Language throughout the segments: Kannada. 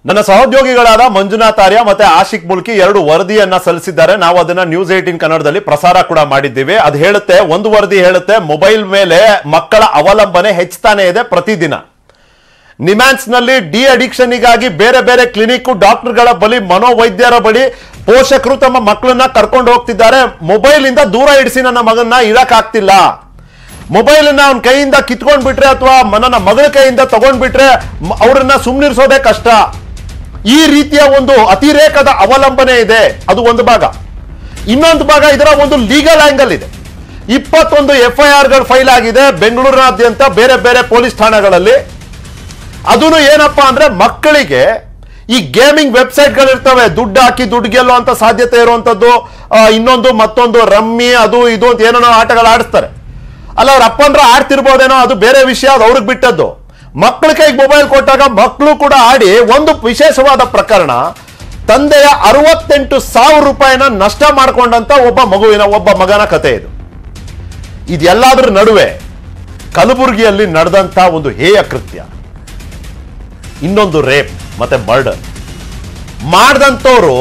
ನನ್ನ ಸಹೋದ್ಯೋಗಿಗಳಾದ ಮಂಜುನಾಥ್ ಆರ್ಯ ಮತ್ತೆ ಆಶಿಕ್ ಮುಲ್ಕಿ ಎರಡು ವರದಿಯನ್ನ ಸಲ್ಲಿಸಿದ್ದಾರೆ ನಾವು ಅದನ್ನ ನ್ಯೂಸ್ ಏಟೀನ್ ಕನ್ನಡದಲ್ಲಿ ಪ್ರಸಾರ ಕೂಡ ಮಾಡಿದ್ದೀವಿ ಅದು ಹೇಳುತ್ತೆ ಒಂದು ವರದಿ ಹೇಳುತ್ತೆ ಮೊಬೈಲ್ ಮೇಲೆ ಮಕ್ಕಳ ಅವಲಂಬನೆ ಹೆಚ್ಚುತ್ತಾನೆ ಇದೆ ಪ್ರತಿದಿನ ನಿಮ್ಯಾನ್ಸ್ ನಲ್ಲಿ ಡಿ ಅಡಿಕ್ಷನ್ಗಾಗಿ ಬೇರೆ ಬೇರೆ ಕ್ಲಿನಿಕ್ ಡಾಕ್ಟರ್ಗಳ ಬಳಿ ಮನೋವೈದ್ಯರ ಬಳಿ ಪೋಷಕರು ತಮ್ಮ ಮಕ್ಕಳನ್ನ ಕರ್ಕೊಂಡು ಹೋಗ್ತಿದ್ದಾರೆ ಮೊಬೈಲ್ ಇಂದ ದೂರ ಇಡಿಸಿ ನನ್ನ ಮಗನ್ನ ಇಡಕ್ ಆಗ್ತಿಲ್ಲ ಮೊಬೈಲ್ ಅವನ ಕೈಯಿಂದ ಕಿತ್ಕೊಂಡ್ ಬಿಟ್ರೆ ಅಥವಾ ನನ್ನ ಮಗಳ ಕೈಯಿಂದ ತಗೊಂಡ್ಬಿಟ್ರೆ ಮ- ಅವ್ರನ್ನ ಸುಮ್ನಿರ್ಸೋದೇ ಕಷ್ಟ ಈ ರೀತಿಯ ಒಂದು ಅತಿರೇಕದ ಅವಲಂಬನೆ ಇದೆ ಅದು ಒಂದು ಭಾಗ ಇನ್ನೊಂದು ಭಾಗ ಇದರ ಒಂದು ಲೀಗಲ್ ಆಂಗಲ್ ಇದೆ ಇಪ್ಪತ್ತೊಂದು ಎಫ್ ಐ ಆರ್ಗಳು ಫೈಲ್ ಆಗಿದೆ ಬೆಂಗಳೂರಿನಾದ್ಯಂತ ಬೇರೆ ಬೇರೆ ಪೊಲೀಸ್ ಠಾಣೆಗಳಲ್ಲಿ ಅದೂ ಏನಪ್ಪಾ ಅಂದ್ರೆ ಮಕ್ಕಳಿಗೆ ಈ ಗೇಮಿಂಗ್ ವೆಬ್ಸೈಟ್ಗಳಿರ್ತವೆ ದುಡ್ಡು ಹಾಕಿ ದುಡ್ಡು ಗೆಲ್ಲೋ ಅಂತ ಸಾಧ್ಯತೆ ಇರುವಂತದ್ದು ಆ, ಇನ್ನೊಂದು ಮತ್ತೊಂದು ರಮ್ಮಿ ಅದು ಇದು ಅಂತ ಏನೇನೋ ಆಟಗಳು ಆಡಿಸ್ತಾರೆ ಅಲ್ಲ ಅವ್ರ ಅಪ್ಪಂದ್ರ ಆಡ್ತಿರ್ಬೋದೇನೋ ಅದು ಬೇರೆ ವಿಷಯ ಅದು ಅವ್ರಿಗೆ ಬಿಟ್ಟದ್ದು ಮಕ್ಕಳ ಕೈಗೆ ಮೊಬೈಲ್ ಕೊಟ್ಟಾಗ ಮಕ್ಕಳು ಕೂಡ ಆಡಿ ಒಂದು ವಿಶೇಷವಾದ ಪ್ರಕರಣ ತಂದೆಯ ಅರವತ್ತೆಂಟು ಸಾವಿರ ರೂಪಾಯಿನ ನಷ್ಟ ಮಾಡ್ಕೊಂಡಂತ ಒಬ್ಬ ಮಗುವಿನ ಒಬ್ಬ ಮಗನ ಕತೆ ಇದು ಇದೆಲ್ಲದರ ನಡುವೆ ಕಲಬುರಗಿಯಲ್ಲಿ ನಡೆದಂತ ಒಂದು ಹೇಯ ಕೃತ್ಯ ಇನ್ನೊಂದು ರೇಪ್ ಮತ್ತೆ ಮರ್ಡರ್ ಮಾಡ್ದಂಥವ್ರು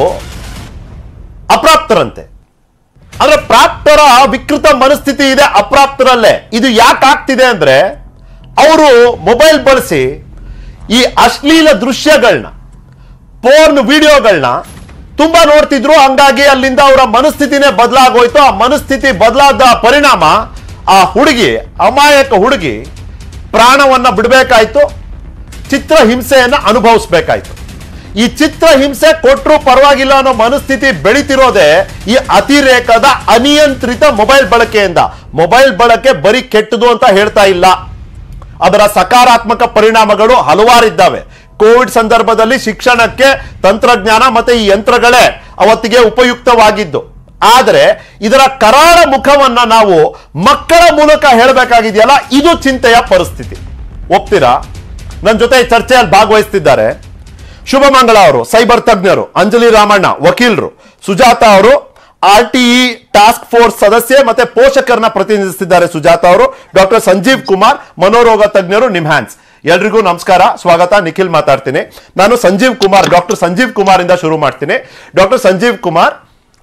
ಅಪ್ರಾಪ್ತರಂತೆ ಅಂದ್ರೆ ಪ್ರಾಪ್ತರ ವಿಕೃತ ಮನಸ್ಥಿತಿ ಇದೆ ಅಪ್ರಾಪ್ತರಲ್ಲೇ ಇದು ಯಾಕೆ ಆಗ್ತಿದೆ ಅಂದ್ರೆ ಅವರು ಮೊಬೈಲ್ ಬಳಸಿ ಈ ಅಶ್ಲೀಲ ದೃಶ್ಯಗಳನ್ನ ಪೋರ್ನ್ ವಿಡಿಯೋಗಳನ್ನ ತುಂಬಾ ನೋಡ್ತಿದ್ರು ಹಂಗಾಗಿ ಅಲ್ಲಿಂದ ಅವರ ಮನಸ್ಥಿತಿನೇ ಬದಲಾಗೋಯ್ತು ಆ ಮನಸ್ಥಿತಿ ಬದಲಾದ ಪರಿಣಾಮ ಆ ಹುಡುಗಿ ಅಮಾಯಕ ಹುಡುಗಿ ಪ್ರಾಣವನ್ನ ಬಿಡಬೇಕಾಯ್ತು ಚಿತ್ರ ಹಿಂಸೆಯನ್ನ ಅನುಭವಿಸ್ಬೇಕಾಯ್ತು ಈ ಚಿತ್ರ ಹಿಂಸೆ ಕೊಟ್ಟರು ಪರವಾಗಿಲ್ಲ ಅನ್ನೋ ಮನಸ್ಥಿತಿ ಬೆಳಿತಿರೋದೇ ಈ ಅತಿರೇಕದ ಅನಿಯಂತ್ರಿತ ಮೊಬೈಲ್ ಬಳಕೆಯಿಂದ ಮೊಬೈಲ್ ಬಳಕೆ ಬರೀ ಕೆಟ್ಟದು ಅಂತ ಹೇಳ್ತಾ ಇಲ್ಲ ಅದರ ಸಕಾರಾತ್ಮಕ ಪರಿಣಾಮಗಳು ಹಲವಾರಿದ್ದಾವೆ ಕೋವಿಡ್ ಸಂದರ್ಭದಲ್ಲಿ ಶಿಕ್ಷಣಕ್ಕೆ ತಂತ್ರಜ್ಞಾನ ಮತ್ತೆ ಈ ಯಂತ್ರಗಳೇ ಅವತ್ತಿಗೆ ಉಪಯುಕ್ತವಾಗಿದ್ದು ಆದರೆ ಇದರ ಕರಾಳ ಮುಖವನ್ನ ನಾವು ಮಕ್ಕಳ ಮೂಲಕ ಹೇಳಬೇಕಾಗಿದೆಯಲ್ಲ ಇದು ಚಿಂತೆಯ ಪರಿಸ್ಥಿತಿ ಒಪ್ತೀರಾ ನನ್ನ ಜೊತೆ ಈ ಚರ್ಚೆಯಲ್ಲಿ ಭಾಗವಹಿಸ್ತಿದ್ದಾರೆ ಶುಭಮಂಗಳ ಅವರು ಸೈಬರ್ ತಜ್ಞರು ಅಂಜಲಿ ರಾಮಣ್ಣ ವಕೀಲರು ಸುಜಾತ ಅವರು ಆರ್ ಟಿಇ ಟಾಸ್ಕ್ ಫೋರ್ಸ್ ಸದಸ್ಯೆ ಮತ್ತೆ ಪೋಷಕರನ್ನ ಪ್ರತಿನಿಧಿಸಿದ್ದಾರೆ ಸುಜಾತ ಅವರು ಡಾಕ್ಟರ್ ಸಂಜೀವ್ ಕುಮಾರ್ ಮನೋರೋಗ ತಜ್ಞರು ನಿಮ್ಹ್ಯಾನ್ಸ್ ಎಲ್ರಿಗೂ ನಮಸ್ಕಾರ ಸ್ವಾಗತ ನಿಖಿಲ್ ಮಾತಾಡ್ತೀನಿ ನಾನು ಸಂಜೀವ್ ಕುಮಾರ್ ಡಾಕ್ಟರ್ ಸಂಜೀವ್ ಕುಮಾರ್ ಇಂದ ಶುರು ಮಾಡ್ತೀನಿ ಡಾಕ್ಟರ್ ಸಂಜೀವ್ ಕುಮಾರ್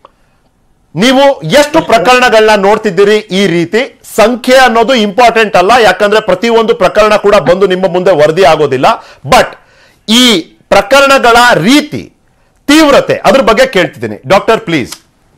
ನೀವು ಎಷ್ಟು ಪ್ರಕರಣಗಳನ್ನ ನೋಡ್ತಿದ್ದೀರಿ ಈ ರೀತಿ ಸಂಖ್ಯೆ ಅನ್ನೋದು ಇಂಪಾರ್ಟೆಂಟ್ ಅಲ್ಲ ಯಾಕಂದ್ರೆ ಪ್ರತಿಯೊಂದು ಪ್ರಕರಣ ಕೂಡ ಬಂದು ನಿಮ್ಮ ಮುಂದೆ ವರದಿ ಆಗೋದಿಲ್ಲ ಬಟ್ ಈ ಪ್ರಕರಣಗಳ ರೀತಿ ತೀವ್ರತೆ ಅದ್ರ ಬಗ್ಗೆ ಕೇಳ್ತಿದ್ದೀನಿ ಡಾಕ್ಟರ್ ಪ್ಲೀಸ್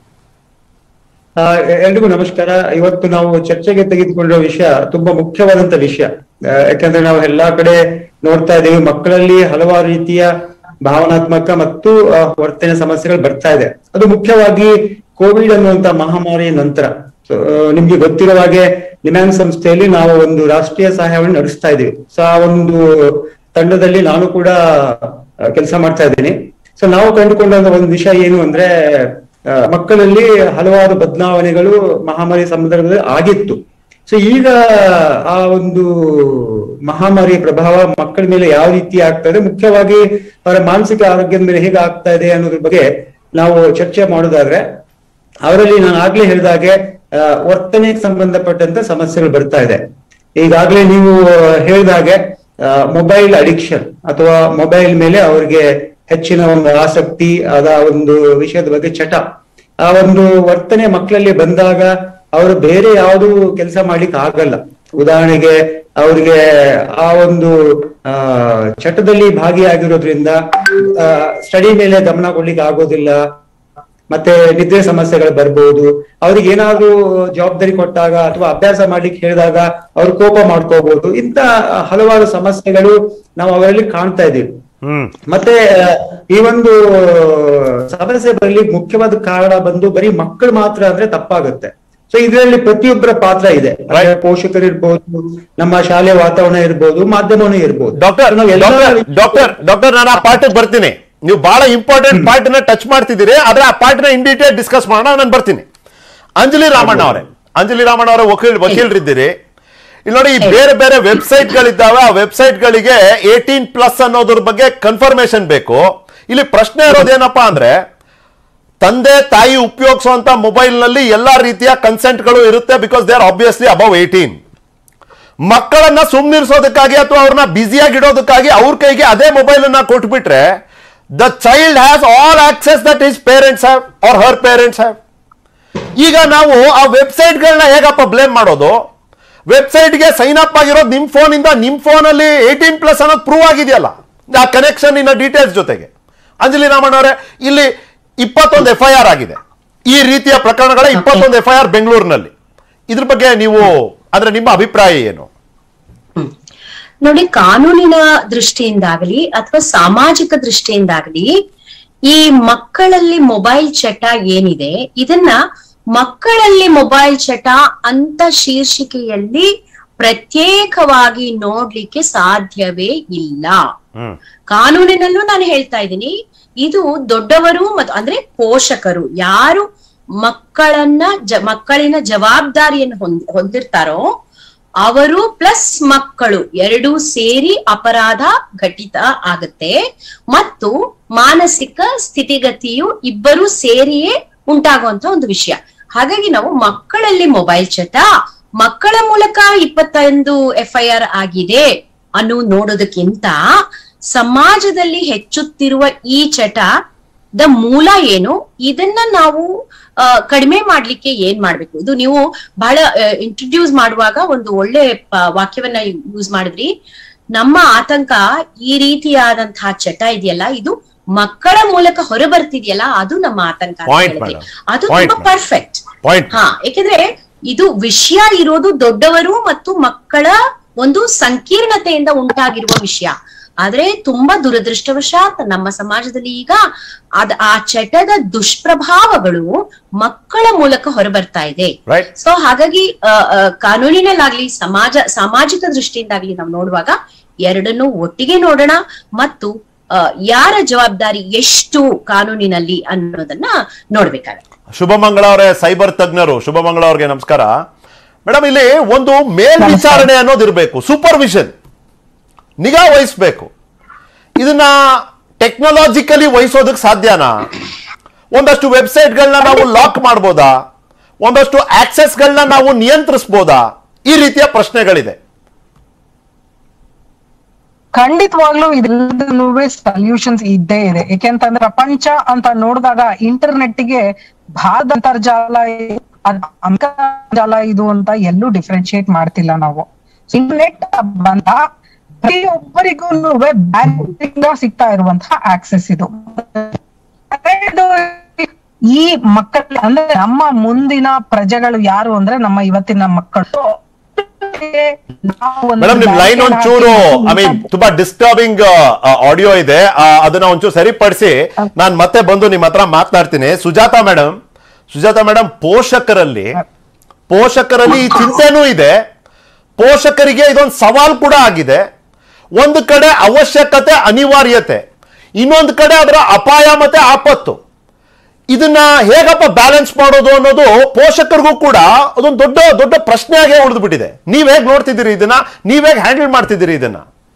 ಆ, ಎ- ಎಲ್ರಿಗೂ ನಮಸ್ಕಾರ ಇವತ್ತು ನಾವು ಚರ್ಚೆಗೆ ತೆಗೆದುಕೊಂಡಿರೋ ವಿಷಯ ತುಂಬಾ ಮುಖ್ಯವಾದಂತ ವಿಷಯ ಆ, ಯಾಕಂದ್ರೆ ನಾವು ಎಲ್ಲಾ ಕಡೆ ನೋಡ್ತಾ ಇದ್ದೀವಿ ಮಕ್ಕಳಲ್ಲಿ ಹಲವಾರು ರೀತಿಯ ಭಾವನಾತ್ಮಕ ಮತ್ತು ಆ, ವರ್ತನೆ ಸಮಸ್ಯೆಗಳು ಬರ್ತಾ ಇದೆ ಅದು ಮುಖ್ಯವಾಗಿ ಕೋವಿಡ್ ಅನ್ನುವಂತ ಮಹಾಮಾರಿ ನಂತರ So, ಆ, ನಿಮ್ಗೆ ಗೊತ್ತಿರೋ ಹಾಗೆ ನಿಮ್ಯಾನ್ ಸಂಸ್ಥೆಯಲ್ಲಿ ನಾವು ಒಂದು ರಾಷ್ಟ್ರೀಯ ಸಹಾಯವನ್ನು ನಡೆಸ್ತಾ ಇದ್ದೀವಿ ಸೊ ಆ ಒಂದು ತಂಡದಲ್ಲಿ ನಾನು ಕೂಡ ಕೆಲಸ ಮಾಡ್ತಾ ಇದ್ದೀನಿ ಸೊ ನಾವು ಕಂಡುಕೊಂಡ ಒಂದು ವಿಷಯ ಏನು ಅಂದ್ರೆ ಆ, ಮಕ್ಕಳಲ್ಲಿ ಹಲವಾರು ಬದಲಾವಣೆಗಳು ಮಹಾಮಾರಿ ಸಂದರ್ಭದಲ್ಲಿ ಆಗಿತ್ತು ಸೊ ಈಗ ಆ ಒಂದು ಮಹಾಮಾರಿಯ ಪ್ರಭಾವ ಮಕ್ಕಳ ಮೇಲೆ ಯಾವ ರೀತಿ ಆಗ್ತಾ ಇದೆ ಮುಖ್ಯವಾಗಿ ಅವರ ಮಾನಸಿಕ ಆರೋಗ್ಯದ ಮೇಲೆ ಹೇಗೆ ಆಗ್ತಾ ಇದೆ ಅನ್ನೋದ್ರ ಬಗ್ಗೆ ನಾವು ಚರ್ಚೆ ಮಾಡೋದಾದ್ರೆ ಅವರಲ್ಲಿ ನಾನು ಆಗ್ಲೇ ಹೇಳಿದಾಗೆ ಆ, ವರ್ತನೆಗೆ ಸಂಬಂಧಪಟ್ಟಂತ ಸಮಸ್ಯೆಗಳು ಬರ್ತಾ ಇದೆ ಈಗಾಗ್ಲೇ ನೀವು ಹೇಳಿದಾಗೆ ಮೊಬೈಲ್ ಅಡಿಕ್ಷನ್ ಅಥವಾ ಮೊಬೈಲ್ ಮೇಲೆ ಅವರಿಗೆ ಹೆಚ್ಚಿನ ಒಂದು ಆಸಕ್ತಿ ಅದ ಒಂದು ವಿಷಯದ ಬಗ್ಗೆ ಚಟ ಆ ಒಂದು ವರ್ತನೆ ಮಕ್ಕಳಲ್ಲಿ ಬಂದಾಗ ಅವರು ಬೇರೆ ಯಾವುದು ಕೆಲಸ ಮಾಡ್ಲಿಕ್ಕೆ ಆಗಲ್ಲ ಉದಾಹರಣೆಗೆ ಅವ್ರಿಗೆ ಆ ಒಂದು ಆ ಚಟದಲ್ಲಿ ಭಾಗಿಯಾಗಿರೋದ್ರಿಂದ ಸ್ಟಡಿ ಮೇಲೆ ಗಮನ ಕೊಡ್ಲಿಕ್ಕೆ ಆಗೋದಿಲ್ಲ ಮತ್ತೆ ನಿದ್ರೆ ಸಮಸ್ಯೆಗಳು ಬರ್ಬೋದು ಅವ್ರಿಗೆ ಏನಾದ್ರೂ ಜವಾಬ್ದಾರಿ ಕೊಟ್ಟಾಗ ಅಥವಾ ಅಭ್ಯಾಸ ಮಾಡ್ಲಿಕ್ಕೆ ಹೇಳಿದಾಗ ಅವ್ರು ಕೋಪ ಮಾಡ್ಕೋಬಹುದು ಇಂತ ಹಲವಾರು ಸಮಸ್ಯೆಗಳು ನಾವು ಅವರಲ್ಲಿ ಕಾಣ್ತಾ ಇದೀವಿ ಹ್ಮ್ ಮತ್ತೆ ಆ, ಈ ಒಂದು ಸಮಸ್ಯೆ ಬರಲಿ ಮುಖ್ಯವಾದ ಕಾರಣ ಬಂದು ಬರೀ ಮಕ್ಕಳು ಮಾತ್ರ ಅಂದ್ರೆ ತಪ್ಪಾಗುತ್ತೆ ಸೊ ಇದರಲ್ಲಿ ಪ್ರತಿಯೊಬ್ಬರ ಪಾತ್ರ ಇದೆ ಅಂದ್ರೆ ಪೋಷಕರು ಇರ್ಬೋದು ನಮ್ಮ ಶಾಲೆ ವಾತಾವರಣ ಇರ್ಬೋದು ಮಾಧ್ಯಮನೂ ಇರ್ಬೋದು ಡಾಕ್ಟರ್ ನಾವು ಎಲ್ಲ ಡಾಕ್ಟರ್ ಡಾಕ್ಟರ್ ನಾನು ಆ ಪಾರ್ಟಿಗೆ ಬರ್ತೀನಿ ನೀವು ಬಹಳ ಇಂಪಾರ್ಟೆಂಟ್ ಪಾರ್ಟ್ ನ ಟಚ್ ಮಾಡ್ತಿದ್ದೀರಿ ಆದ್ರೆ ಆ ಪಾರ್ಟ್ ನ ಇನ್ ಡೀಟೇಲ್ ಡಿಸ್ಕಸ್ ಮಾಡೋಣ ನಾನು ಬರ್ತೀನಿ ಅಂಜಲಿ ರಾಮಣ್ಣ ಅವರೇ ಅಂಜಲಿ ರಾಮಣ್ಣ ಅವರೇ ವಕೀಲ್ ವಕೀಲರಿದ್ದೀರಿ ಇಲ್ಲಿ ನೋಡಿ ಈ ಬೇರೆ ಬೇರೆ ವೆಬ್ಸೈಟ್ ಗಳಿದ್ದಾವೆ ಆ ವೆಬ್ಸೈಟ್ ಗಳಿಗೆ ಏಟೀನ್ ಪ್ಲಸ್ ಅನ್ನೋದ್ರ ಬಗ್ಗೆ ಕನ್ಫರ್ಮೇಶನ್ ಬೇಕು ಇಲ್ಲಿ ಪ್ರಶ್ನೆ ಇರೋದೇನಪ್ಪಾ ಅಂದ್ರೆ ತಂದೆ ತಾಯಿ ಉಪಯೋಗಿಸುವಂತ ಮೊಬೈಲ್ ನಲ್ಲಿ ಎಲ್ಲಾ ರೀತಿಯ ಕನ್ಸೆಂಟ್ಗಳು ಇರುತ್ತೆ because they are obviously above eighteen ಮಕ್ಕಳನ್ನ ಸುಮ್ನಿರ್ಸೋದಕ್ಕಾಗಿ ಅಥವಾ ಅವ್ರನ್ನ ಬ್ಯುಸಿಯಾಗಿ ಇಡೋದಕ್ಕಾಗಿ ಅವ್ರ ಕೈಗೆ ಅದೇ ಮೊಬೈಲ್ ಅನ್ನ ಕೊಟ್ಬಿಟ್ರೆ the child has all access that is parents have or her parents have ಈಗ ನಾವು ಆ ವೆಬ್ಸೈಟ್ಗಳನ್ನ ಹೇಗಪ್ಪ ಬ್ಲೇಮ್ ಮಾಡೋದು ವೆಬ್ಸೈಟ್ಗೆ ಸೈನ್ ಅಪ್ ಆಗಿರೋದು ನಿಮ್ಮ ಫೋನಿಂದ ನಿಮ್ಮ ಫೋನಲ್ಲಿ ಏಯ್ಟೀನ್ ಪ್ಲಸ್ ಅನ್ನೋದು ಪ್ರೂವ್ ಆಗಿದೆಯಲ್ಲ ಆ ಕನೆಕ್ಷನ್ ಇನ್ನ ಡೀಟೇಲ್ಸ್ ಜೊತೆಗೆ ಅಂಜಲಿ ರಾಮಣ್ಣ ಅವರೇ ಇಲ್ಲಿ ಇಪ್ಪತ್ತೊಂದು ಎಫ್ ಐ ಆರ್ ಆಗಿದೆ ಈ ರೀತಿಯ ಪ್ರಕರಣಗಳ ಇಪ್ಪತ್ತೊಂದು ಎಫ್ ಐ ಆರ್ ಬೆಂಗಳೂರಿನಲ್ಲಿ ಇದ್ರ ಬಗ್ಗೆ ನೀವು ಅಂದ್ರೆ ನಿಮ್ಮ ಅಭಿಪ್ರಾಯ ಏನು ನೋಡಿ ಕಾನೂನಿನ ದೃಷ್ಟಿಯಿಂದಾಗಲಿ ಅಥವಾ ಸಾಮಾಜಿಕ ದೃಷ್ಟಿಯಿಂದಾಗಲಿ ಈ ಮಕ್ಕಳಲ್ಲಿ ಮೊಬೈಲ್ ಚಟ ಏನಿದೆ ಇದನ್ನ ಮಕ್ಕಳಲ್ಲಿ ಮೊಬೈಲ್ ಚಟ ಅಂತ ಶೀರ್ಷಿಕೆಯಲ್ಲಿ ಪ್ರತ್ಯೇಕವಾಗಿ ನೋಡ್ಲಿಕ್ಕೆ ಸಾಧ್ಯವೇ ಇಲ್ಲ ಹ್ಮ್ ಕಾನೂನಿನಲ್ಲೂ ನಾನು ಹೇಳ್ತಾ ಇದ್ದೀನಿ ಇದು ದೊಡ್ಡವರು ಮತ್ತು ಅಂದ್ರೆ ಪೋಷಕರು ಯಾರು ಮಕ್ಕಳನ್ನ ಜ ಮಕ್ಕಳಿನ ಜವಾಬ್ದಾರಿಯನ್ನು ಹೊಂದ್ ಹೊಂದಿರ್ತಾರೋ ಅವರು ಪ್ಲಸ್ ಮಕ್ಕಳು ಎರಡೂ ಸೇರಿ ಅಪರಾಧ ಘಟಿತ ಆಗುತ್ತೆ ಮತ್ತು ಮಾನಸಿಕ ಸ್ಥಿತಿಗತಿಯು ಇಬ್ಬರು ಸೇರಿಯೇ ಉಂಟಾಗುವಂತ ಒಂದು ವಿಷಯ ಹಾಗಾಗಿ ನಾವು ಮಕ್ಕಳಲ್ಲಿ ಮೊಬೈಲ್ ಚಟ ಮಕ್ಕಳ ಮೂಲಕ ಇಪ್ಪತ್ತೊಂದು ಎಫ್ ಐ ಆರ್ ಆಗಿದೆ ಅನ್ನು ನೋಡೋದಕ್ಕಿಂತ ಸಮಾಜದಲ್ಲಿ ಹೆಚ್ಚುತ್ತಿರುವ ಈ ಚಟ ದ ಮೂಲ ಏನು ಇದನ್ನ ನಾವು ಆ, ಕಡಿಮೆ ಮಾಡ್ಲಿಕ್ಕೆ ಏನ್ ಮಾಡ್ಬೇಕು ಇದು ನೀವು ಬಹಳ ಇಂಟ್ರೊಡ್ಯೂಸ್ ಮಾಡುವಾಗ ಒಂದು ಒಳ್ಳೆ ಪ- ವಾಕ್ಯವನ್ನ ಯೂಸ್ ಮಾಡಿದ್ರಿ ನಮ್ಮ ಆತಂಕ ಈ ರೀತಿಯಾದಂತಹ ಚಟ ಇದೆಯಲ್ಲ ಇದು ಮಕ್ಕಳ ಮೂಲಕ ಹೊರಬರ್ತಿದೆಯಲ್ಲ ಅದು ನಮ್ಮ ಆತಂಕ ಅಂತ Point, ಹೇಳಿದ್ರಿ. madam. ಅದು Point, ತುಂಬಾ madam. ಪರ್ಫೆಕ್ಟ್ ಪಾಯಿಂಟ್ ಹಾ ಯಾಕೆಂದ್ರೆ ಇದು ವಿಷಯ ಇರೋದು ದೊಡ್ಡವರು ಮತ್ತು ಮಕ್ಕಳ ಒಂದು ಸಂಕೀರ್ಣತೆಯಿಂದ ಉಂಟಾಗಿರುವ ವಿಷಯ ಆದ್ರೆ ತುಂಬಾ ದುರದೃಷ್ಟವಶಾತ್ ನಮ್ಮ ಸಮಾಜದಲ್ಲಿ ಈಗ ಅದ್ ಆ ಚಟದ ದುಷ್ಪ್ರಭಾವಗಳು ಮಕ್ಕಳ ಮೂಲಕ ಹೊರಬರ್ತಾ ಇದೆ ರೈಟ್ ಸೊ ಹಾಗಾಗಿ ಆ, ಆ, ಕಾನೂನಿನಲ್ಲಾಗ್ಲಿ ಸಮಾಜ ಸಾಮಾಜಿಕ ದೃಷ್ಟಿಯಿಂದಾಗ್ಲಿ ನಾವು ನೋಡುವಾಗ ಎರಡನ್ನೂ ಒಟ್ಟಿಗೆ ನೋಡೋಣ ಮತ್ತು ಆ, ಯಾರ ಜವಾಬ್ದಾರಿ ಎಷ್ಟು ಕಾನೂನಿನಲ್ಲಿ ಅನ್ನೋದನ್ನ ನೋಡ್ಬೇಕಾಗತ್ತೆ ಶುಭಮಂಗಳ ಅವರೇ ಸೈಬರ್ ತಜ್ಞರು ಶುಭಮಂಗಳ ಅವ್ರಿಗೆ ನಮಸ್ಕಾರ ಮೇಡಮ್ ಇಲ್ಲಿ ಒಂದು ಮೇಲ್ವಿಚಾರಣೆ ಅನ್ನೋದು ಇರಬೇಕು ಸೂಪರ್ವಿಷನ್ ನಿಗಾ ವಹಿಸ್ಬೇಕು ಇದನ್ನ ಟೆಕ್ನಾಲಜಿಕಲಿ ವಹಿಸೋದಕ್ಕೆ ಸಾಧ್ಯನಾ ಒಂದಷ್ಟು ವೆಬ್ಸೈಟ್ಗಳನ್ನ ನಾವು ಲಾಕ್ ಮಾಡ್ಬೋದಾ ಒಂದಷ್ಟು ಆಕ್ಸೆಸ್ಗಳನ್ನ ನಾವು ನಿಯಂತ್ರಿಸ್ಬೋದಾ ಈ ರೀತಿಯ ಪ್ರಶ್ನೆಗಳಿದೆ ಖಂಡಿತವಾಗ್ಲೂ ಇದೆಲ್ಲದಲ್ಲೂ ಸೊಲ್ಯೂಷನ್ಸ್ ಇದ್ದೇ ಇದೆ ಯಾಕೆಂತಂದ್ರೆ ಪ್ರಪಂಚ ಅಂತ ನೋಡಿದಾಗ ಇಂಟರ್ನೆಟ್ ಗೆ ಭಾರತ ಅಂತರ್ಜಾಲ ಅದ್ ಅಂತರ್ಜಾಲ ಇದು ಅಂತ ಎಲ್ಲೂ ಡಿಫ್ರೆನ್ಶಿಯೇಟ್ ಮಾಡ್ತಿಲ್ಲ ನಾವು ಇಂಟರ್ನೆಟ್ ಬಂದ ಪ್ರತಿಯೊಬ್ಬರಿಗೂ ಬ್ಯಾಂಕಿಂಗ್ ಸಿಗ್ತಾ ಇರುವಂತಹ ಆಕ್ಸೆಸ್ ಇದು ಇದು ಈ ಮಕ್ಕಳ ಅಂದ್ರೆ ನಮ್ಮ ಮುಂದಿನ ಪ್ರಜೆಗಳು ಯಾರು ಅಂದ್ರೆ ನಮ್ಮ ಇವತ್ತಿನ ಮಕ್ಕಳು ನಾವು ಒಂದು ಮೇಡಮ್ ನಿಮ್ ಲೈನ್ ಒಂಚೂರು ಐ ಮೀನ್ ತುಂಬಾ ಡಿಸ್ಟರ್ಬಿಂಗ್ ಆಡಿಯೋ ಇದೆ ಆ, ಅದನ್ನ ಒಂಚೂರು ಸರಿಪಡಿಸಿ ನಾನು ಮತ್ತೆ ಬಂದು ನಿಮ್ಮ ಹತ್ರ ಮಾತನಾಡ್ತೀನಿ ಸುಜಾತ ಮೇಡಮ್ ಸುಜಾತ ಮೇಡಮ್ ಪೋಷಕರಲ್ಲಿ ಪೋಷಕರಲ್ಲಿ ಈ ಚಿಂತೆನೂ ಇದೆ ಪೋಷಕರಿಗೆ ಇದೊಂದು ಸವಾಲ್ ಕೂಡ ಆಗಿದೆ ಒಂದು ಕಡೆ ಅವಶ್ಯಕತೆ ಅನಿವಾರ್ಯತೆ ಇನ್ನೊಂದು ಕಡೆ ಅದರ ಅಪಾಯ ಮತ್ತೆ ಆಪತ್ತು ಇದನ್ನ ಹೇಗಪ್ಪ ಬ್ಯಾಲೆನ್ಸ್ ಮಾಡೋದು ಅನ್ನೋದು ಪೋಷಕರಿಗೂ ಕೂಡ ಅದೊಂದು ದೊಡ್ಡ ದೊಡ್ಡ ಪ್ರಶ್ನೆಯಾಗೆ ಉಳಿದು ಬಿಟ್ಟಿದೆ ನೀವ್ ಹೇಗ್ ನೋಡ್ತಿದ್ದೀರಿ ಇದನ್ನ ನೀವ್ ಹೇಗ್ ಹ್ಯಾಂಡಲ್ ಮಾಡ್ತಿದ್ದೀರಿ ಇದನ್ನ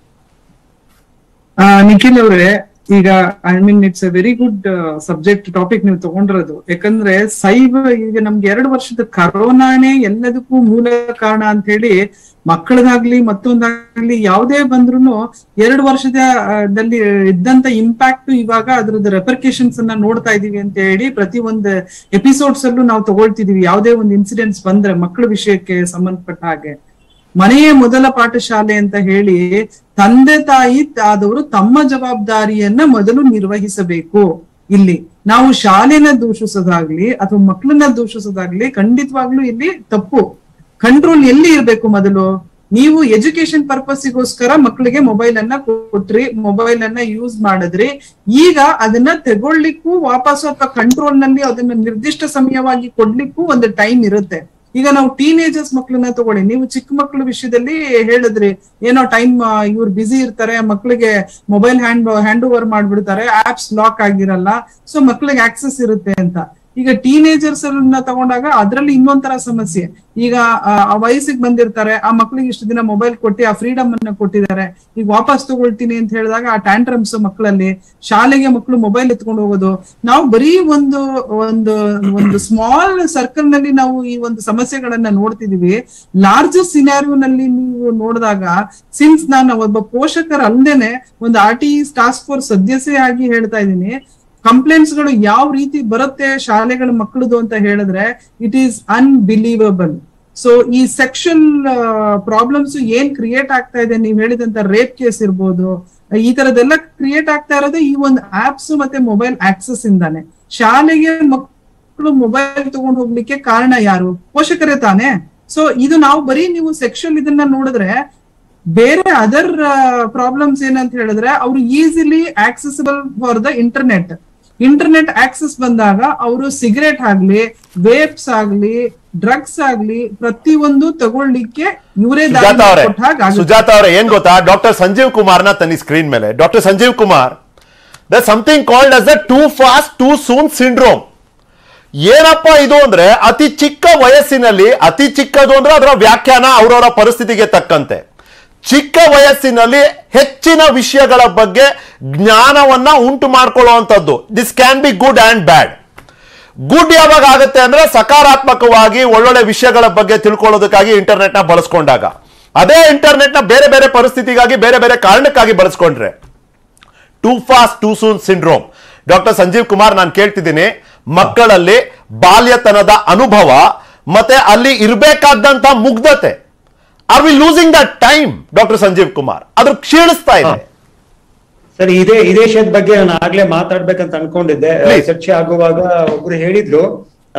ಆ, ನಿಖಿಲ್ ಅವರೇ ಈಗ I mean it's a very good subject topic ನೀವು ತಗೊಂಡಿರೋದು ಯಾಕಂದ್ರೆ ಸೈಬರ್ ಈಗ ನಮ್ಗೆ ಎರಡು ವರ್ಷದ ಕರೋನಾನೇ ಎಲ್ಲದಕ್ಕೂ ಮೂಲ ಕಾರಣ ಅಂತ ಹೇಳಿ ಮಕ್ಕಳದಾಗ್ಲಿ ಮತ್ತೊಂದಾಗ್ಲಿ ಯಾವುದೇ ಬಂದ್ರು ಎರಡು ವರ್ಷದ ಆ, ದಲ್ಲಿ ಇದ್ದಂತ ಇಂಪ್ಯಾಕ್ಟ್ ಇವಾಗ ಅದ್ರದ್ದು ರೆಪರ್ಕೇಶನ್ಸ್ ಅನ್ನ ನೋಡ್ತಾ ಇದೀವಿ ಅಂತ ಹೇಳಿ ಪ್ರತಿ ಒಂದು ಎಪಿಸೋಡ್ಸ್ ಅಲ್ಲೂ ನಾವು ತಗೊಳ್ತಿದೀವಿ ಯಾವುದೇ ಒಂದು ಇನ್ಸಿಡೆಂಟ್ಸ್ ಬಂದ್ರೆ ಮಕ್ಕಳ ವಿಷಯಕ್ಕೆ ಸಂಬಂಧಪಟ್ಟ ಹಾಗೆ ಮನೆಯೇ ಮೊದಲ ಪಾಠಶಾಲೆ ಅಂತ ಹೇಳಿ ತಂದೆ ತಾಯಿ ಆದವರು ತಮ್ಮ ಜವಾಬ್ದಾರಿಯನ್ನ ಮೊದಲು ನಿರ್ವಹಿಸಬೇಕು ಇಲ್ಲಿ ನಾವು ಶಾಲೆನ ದೂಷಿಸೋದಾಗ್ಲಿ ಅಥವಾ ಮಕ್ಕಳನ್ನ ದೂಷಿಸೋದಾಗ್ಲಿ ಖಂಡಿತವಾಗ್ಲೂ ಇಲ್ಲಿ ತಪ್ಪು ಕಂಟ್ರೋಲ್ ಎಲ್ಲಿ ಇರ್ಬೇಕು ಮೊದಲು ನೀವು ಎಜುಕೇಶನ್ ಪರ್ಪಸ್ಗೋಸ್ಕರ ಮಕ್ಕಳಿಗೆ ಮೊಬೈಲ್ ಅನ್ನ ಕೊಟ್ರಿ ಮೊಬೈಲ್ ಅನ್ನ ಯೂಸ್ ಮಾಡಿದ್ರಿ ಈಗ ಅದನ್ನ ತಗೊಳ್ಲಿಕ್ಕೂ ವಾಪಸ್ ಅಥವಾ ಕಂಟ್ರೋಲ್ ನಲ್ಲಿ ಅದನ್ನ ನಿರ್ದಿಷ್ಟ ಸಮಯವಾಗಿ ಕೊಡ್ಲಿಕ್ಕೂ ಒಂದು ಟೈಮ್ ಇರುತ್ತೆ ಈಗ ನಾವು ಟೀನೇಜರ್ಸ್ ಮಕ್ಕಳನ್ನ ತಗೊಳ್ಳಿ ನೀವು ಚಿಕ್ಕ ಮಕ್ಕಳ ವಿಷಯದಲ್ಲಿ ಹೇಳಿದ್ರಿ ಏನೋ ಟೈಮ್ ಇವ್ರು ಬಿಸಿ ಇರ್ತಾರೆ ಮಕ್ಕಳಿಗೆ ಮೊಬೈಲ್ ಹ್ಯಾಂಡ್ ಹ್ಯಾಂಡ್ ಓವರ್ ಮಾಡ್ಬಿಡ್ತಾರೆ ಆಪ್ಸ್ ಲಾಕ್ ಆಗಿರಲ್ಲ ಸೊ ಮಕ್ಕಳಿಗೆ ಆಕ್ಸೆಸ್ ಇರುತ್ತೆ ಅಂತ ಈಗ ಟೀನೇಜರ್ಸ್ ಅನ್ನ ತಗೊಂಡಾಗ ಅದ್ರಲ್ಲಿ ಇನ್ನೊಂಥರ ಸಮಸ್ಯೆ ಈಗ ಆ ಆ ವಯಸ್ಸಿಗೆ ಬಂದಿರ್ತಾರೆ ಆ ಮಕ್ಳಿಗೆ ಇಷ್ಟು ದಿನ ಮೊಬೈಲ್ ಕೊಟ್ಟು ಆ ಫ್ರೀಡಮ್ ಅನ್ನ ಕೊಟ್ಟಿದ್ದಾರೆ ಈಗ ವಾಪಸ್ ತಗೊಳ್ತೀನಿ ಅಂತ ಹೇಳಿದಾಗ ಆ ಟ್ಯಾಂಟ್ರಮ್ಸ್ ಮಕ್ಕಳಲ್ಲಿ ಶಾಲೆಗೆ ಮಕ್ಕಳು ಮೊಬೈಲ್ ಎತ್ಕೊಂಡು ಹೋಗೋದು ನಾವು ಬರೀ ಒಂದು ಒಂದು ಒಂದು ಸ್ಮಾಲ್ ಸರ್ಕಲ್ ನಲ್ಲಿ ನಾವು ಈ ಒಂದು ಸಮಸ್ಯೆಗಳನ್ನ ನೋಡ್ತಿದೀವಿ ಲಾರ್ಜರ್ ಸಿನಾರಿಯೋನಲ್ಲಿ ನೀವು ನೋಡಿದಾಗ ಸಿನ್ಸ್ ನಾನು ಒಬ್ಬ ಪೋಷಕರ ಅಲ್ಲದೇನೆ ಒಂದು ಆರ್ ಟಿ ಟಾಸ್ಕ್ ಫೋರ್ಸ್ ಸದಸ್ಯೆ ಆಗಿ ಹೇಳ್ತಾ ಇದ್ದೀನಿ ಕಂಪ್ಲೇಂಟ್ಸ್ ಗಳು ಯಾವ ರೀತಿ ಬರುತ್ತೆ ಶಾಲೆಗಳ ಮಕ್ಕಳದು ಅಂತ ಹೇಳಿದ್ರೆ ಇಟ್ ಈಸ್ ಅನ್ಬಿಲೀವಬಲ್ ಸೊ ಈ ಸೆಕ್ಷನ್ ಪ್ರಾಬ್ಲಮ್ಸ್ ಏನ್ ಕ್ರಿಯೇಟ್ ಆಗ್ತಾ ಇದೆ ನೀವ್ ಹೇಳಿದಂತ ರೇಪ್ ಕೇಸ್ ಇರ್ಬೋದು ಈ ತರದೆಲ್ಲ ಕ್ರಿಯೇಟ್ ಆಗ್ತಾ ಇರೋದು ಈ ಒಂದು ಆಪ್ಸ್ ಮತ್ತೆ ಮೊಬೈಲ್ ಆಕ್ಸೆಸ್ ಇಂದಾನೆ ಶಾಲೆಗೆ ಮಕ್ಕಳು ಮೊಬೈಲ್ ತಗೊಂಡು ಹೋಗ್ಲಿಕ್ಕೆ ಕಾರಣ ಯಾರು ಪೋಷಕರೇ ತಾನೇ ಸೊ ಇದು ನಾವು ಬರೀ ನೀವು ಸೆಕ್ಷುವಲ್ ಇದನ್ನ ನೋಡಿದ್ರೆ ಬೇರೆ ಅದರ್ ಪ್ರಾಬ್ಲಮ್ಸ್ ಏನಂತ ಹೇಳಿದ್ರೆ ಅವ್ರು easily accessible for the internet internet access ಬಂದಾಗ ಅವರು ಸಿಗರೇಟ್ ಆಗ್ಲಿ ವೇಪ್ಸ್ ಆಗ್ಲಿ ಡ್ರಗ್ಸ್ ಆಗ್ಲಿ ಪ್ರತಿಯೊಂದು ತಗೊಳ್ಳಿಕ್ಕೆ ಇವರೇ ಸುಜಾತ ಅವರೇ ಕೊಟ್ಟ ಹಾಗೆ ಆಗುತ್ತೆ. ಸುಜಾತ ಅವರೇ ಏನ್ ಗೊತ್ತಾ ಡಾಕ್ಟರ್ ಸಂಜೀವ್ ಕುಮಾರ್ನ ತನ್ನಿ ಸ್ಕ್ರೀನ್ ಮೇಲೆ doctor Sanjeev Kumar the something called as the too fast too soon syndrome ಏನಪ್ಪ ಇದು ಅಂದ್ರೆ ಅತಿ ಚಿಕ್ಕ ವಯಸ್ಸಿನಲ್ಲಿ ಅತಿ ಚಿಕ್ಕದು ಅಂದ್ರೆ ಅದರ ವ್ಯಾಖ್ಯಾನ ಅವರವರ ಪರಿಸ್ಥಿತಿಗೆ ತಕ್ಕಂತೆ ಚಿಕ್ಕ ವಯಸ್ಸಿನಲ್ಲಿ ಹೆಚ್ಚಿನ ವಿಷಯಗಳ ಬಗ್ಗೆ ಜ್ಞಾನವನ್ನ ಉಂಟು ಮಾಡ್ಕೊಳ್ಳುವಂಥದ್ದು this can be good and bad good ಯಾವಾಗ ಆಗುತ್ತೆ ಅಂದ್ರೆ ಸಕಾರಾತ್ಮಕವಾಗಿ ಒಳ್ಳೊಳ್ಳೆ ವಿಷಯಗಳ ಬಗ್ಗೆ ತಿಳ್ಕೊಳ್ಳೋದಕ್ಕಾಗಿ ಇಂಟರ್ನೆಟ್ ನ ಬಳಸ್ಕೊಂಡಾಗ ಅದೇ ಇಂಟರ್ನೆಟ್ ನ ಬೇರೆ ಬೇರೆ ಪರಿಸ್ಥಿತಿಗಾಗಿ ಬೇರೆ ಬೇರೆ ಕಾರಣಕ್ಕಾಗಿ ಬಳಸ್ಕೊಂಡ್ರೆ too fast too soon syndrome doctor Sanjeev Kumar ನಾನು ಕೇಳ್ತಿದ್ದೀನಿ ಮಕ್ಕಳಲ್ಲಿ ಬಾಲ್ಯತನದ ಅನುಭವ ಮತ್ತೆ ಅಲ್ಲಿ ಇರಬೇಕಾದಂತ ಮುಗ್ಧತೆ are we losing the time doctor Sanjeev Kumar ಅದ್ರ ಕ್ಷೀಣಿಸ್ತಾ ಇದೆ ಸರಿ ಇದೇ ಇದೇ ವಿಷಯದ ಬಗ್ಗೆ ನಾನು ಆಗ್ಲೇ ಮಾತಾಡ್ಬೇಕಂತ ಅನ್ಕೊಂಡಿದ್ದೆ Please. ಚರ್ಚೆ ಆಗುವಾಗ ಒಬ್ರು ಹೇಳಿದ್ರು ಆ